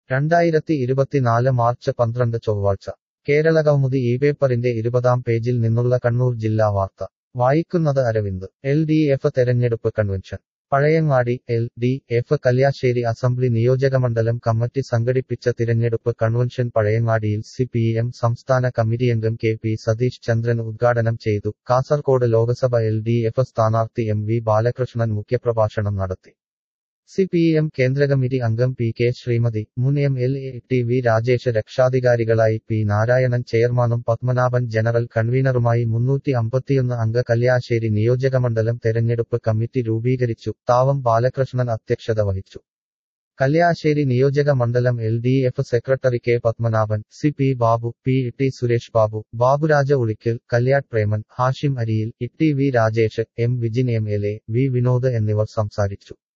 രണ്ടായിരത്തി ഇരുപത്തിനാല് മാർച്ച് പന്ത്രണ്ട് ചൊവ്വാഴ്ച കേരളകൗമുദി ഈ പേപ്പറിന്റെ ഇരുപതാം പേജിൽ നിന്നുള്ള കണ്ണൂർ ജില്ലാ വാർത്ത വായിക്കുന്നത് അരവിന്ദ് എൽ ഡി എഫ് തെരഞ്ഞെടുപ്പ് convention Pazhayangadi L D F Kalliasseri assembly നിയോജകമണ്ഡലം കമ്മിറ്റി സംഘടിപ്പിച്ച തിരഞ്ഞെടുപ്പ് കൺവെൻഷൻ പഴയങ്ങാടിയിൽ സി പി എം സംസ്ഥാന കമ്മിറ്റിയംഗം കെ പി സതീഷ് ചന്ദ്രൻ ഉദ്ഘാടനം ചെയ്തു Kasaragod Lok Sabha L D F സ്ഥാനാർത്ഥി എം വി ബാലകൃഷ്ണൻ മുഖ്യപ്രഭാഷണം നടത്തി സി പി എം കേന്ദ്രകമ്മിറ്റി അംഗം പി കെ ശ്രീമതി മുൻ M L A T V Rajesh രക്ഷാധികാരികളായി പി നാരായണൻ ചെയർമാനും പത്മനാഭൻ ജനറൽ കൺവീനറുമായി മുന്നൂറ്റി അമ്പത്തിയൊന്ന് അംഗ കല്യാശ്ശേരി നിയോജകമണ്ഡലം തെരഞ്ഞെടുപ്പ് കമ്മിറ്റി രൂപീകരിച്ചു താവം ബാലകൃഷ്ണൻ അധ്യക്ഷത വഹിച്ചു കല്യാശ്ശേരി നിയോജക മണ്ഡലം L D F secretary K Padmanabhan C P Babu P T Suresh Babu Baburaja Ulikkal Kalliad Preman Hashim Ariyil E T V Rajesh M Vijin M L A V Vinod എന്നിവർ സംസാരിച്ചു